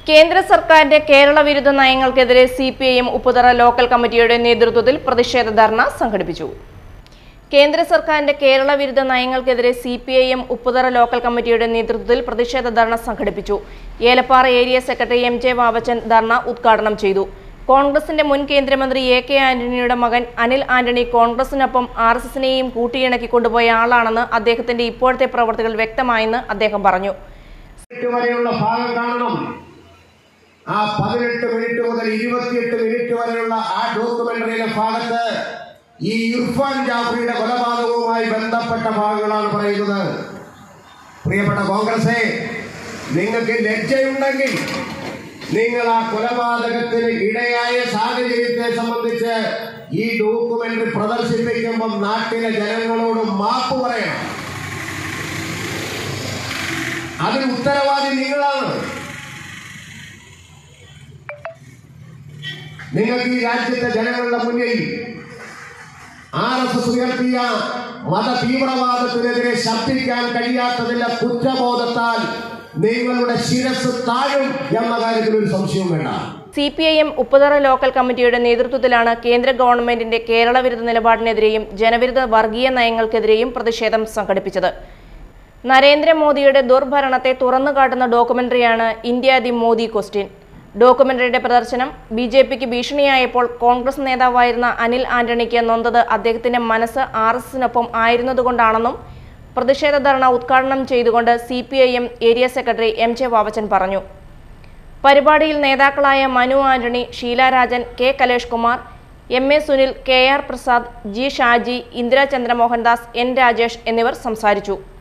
കേന്ദ്ര സർക്കാരിന്റെ കേരള വിരുദ്ധ നയങ്ങൾക്കെതിരെ C P I M Upputhara local കമ്മിറ്റിയുടെ നേതൃത്വത്തിൽ പ്രതിഷേധ ധർണ സംഘടിപ്പിച്ചു കേന്ദ്ര സർക്കാരിന്റെ കേരള വിരുദ്ധ നയങ്ങൾക്കെതിരെ C P I M Upputhara local കമ്മിറ്റിയുടെ നേതൃത്വത്തിൽ പ്രതിഷേധ ധർണ സംഘടിപ്പിച്ചു Elappara area secretary M J Vavachan ധർണ ഉദ്ഘാടനം ചെയ്തു കോൺഗ്രസിന്റെ മുൻ കേന്ദ്രമന്ത്രി എ കെ ആന്റണിയുടെ മകൻ അനിൽ ആന്റണി കോൺഗ്രസിനൊപ്പം ആർ എസ് എസിനെയും കൂട്ടിയിണക്കി കൊണ്ടുപോയ ആളാണെന്ന് അദ്ദേഹത്തിന്റെ ഇപ്പോഴത്തെ പ്രവർത്തികൾ വ്യക്തമായെന്ന് അദ്ദേഹം പറഞ്ഞു മിനിറ്റ് വരെയുള്ള ഭാഗം കാണണം ആ പതിനെട്ട് മിനിറ്റ് മുതൽ ഇരുപത്തിയെട്ട് മിനിറ്റ് വരെയുള്ള ആ ഡോക്യുമെന്ററിയിലെ ഭാഗത്ത് ഈ ഇർഫാൻ ജാഫറിയുടെ കൊലപാതകവുമായി ബന്ധപ്പെട്ട ഭാഗങ്ങളാണ് പറയുന്നത് പ്രിയപ്പെട്ട കോൺഗ്രസേ നിങ്ങൾക്ക് ലജ്ജയുണ്ടെങ്കിൽ നിങ്ങൾ ആ കൊലപാതകത്തിന് ഇടയായ സാഹചര്യത്തെ സംബന്ധിച്ച് ഈ ഡോക്യുമെന്ററി പ്രദർശിപ്പിക്കുമ്പോൾ നാട്ടിലെ ജനങ്ങളോട് മാപ്പ് പറയണം അതിന് ഉത്തരവാദി നിങ്ങളാണ് നിങ്ങൾക്ക് ഈ രാജ്യത്തെ ജനങ്ങളുടെ മുന്നിൽ ആർ എസ് എസ് ഉയർത്തിയ മത തീവ്രവാദത്തിനെതിരെ ശബ്ദിക്കാൻ കഴിയാത്തതിന്റെ കുറ്റബോധത്താൽ നിങ്ങളുടെ ശിരസ് താഴും എന്ന കാര്യത്തിൽ ഒരു സംശയവും വേണ്ട C P I M Upputhara local കമ്മിറ്റിയുടെ നേതൃത്വത്തിലാണ് കേന്ദ്ര ഗവൺമെന്റിന്റെ കേരള വിരുദ്ധ നിലപാടിനെതിരെയും ജനവിരുദ്ധ വർഗീയ നയങ്ങൾക്കെതിരെയും പ്രതിഷേധം സംഘടിപ്പിച്ചത് നരേന്ദ്രമോദിയുടെ ദുർഭരണത്തെ തുറന്നുകാട്ടുന്ന ഡോക്യുമെന്ററിയാണ് ഇന്ത്യ ദി മോദി ക്വസ്റ്റ്യൻ ഡോക്യുമെന്ററിയുടെ പ്രദർശനം ബി ജെ പിക്ക് ഭീഷണിയായപ്പോൾ കോൺഗ്രസ് നേതാവായിരുന്ന അനിൽ ആന്റണിക്ക് നൊന്തത് അദ്ദേഹത്തിന്റെ മനസ്സ് ആർ എസ് എസിനൊപ്പം ആയിരുന്നതുകൊണ്ടാണെന്നും പ്രതിഷേധ ധർണ ഉദ്ഘാടനം ചെയ്തുകൊണ്ട് C P I M area secretary M J Vavachan പറഞ്ഞു പരിപാടിയിൽ നേതാക്കളായ Manu Antony Sheela Rajan K Kalesh Kumar M A Sunil K R Prasad G Shaji Indira Chandramohandas N Rajesh എന്നിവർ സംസാരിച്ചു